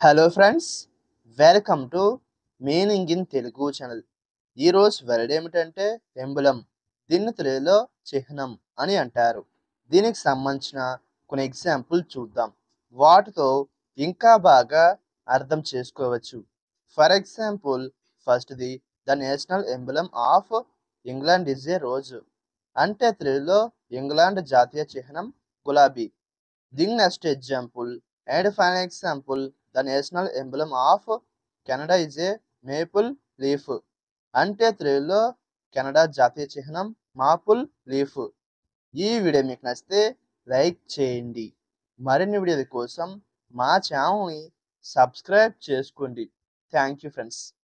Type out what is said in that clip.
hello friends welcome to meaning in Telugu channel ఈరోజు word ఏమిటంటే emblem దీన్ని తెలుగులో చిహ్నం అని అంటారు దీనికి సంబంధించిన కొన్ని ఎగ్జాంపుల్ చూద్దాం వాటితో ఇంకా బాగా అర్థం చేసుకోవచ్చు ఫర్ ఎగ్జాంపుల్ ఫస్ట్ది the national emblem of England is a rose అంటే తెలుగులో ఇంగ్లాండ్ జాతీయ చిహ్నం గులాబీ దీని next example and final example the national emblem of Canada is a maple leaf అంటే తెలుగులో కెనడా జాతీయ చిహ్నం మాపుల్ లీఫ్ ఈ వీడియో మీకు నచ్చితే లైక్ చేయండి మరిన్ని వీడియోల కోసం మా ఛానల్ని సబ్స్క్రైబ్ చేసుకోండి థ్యాంక్ యూ ఫ్రెండ్స్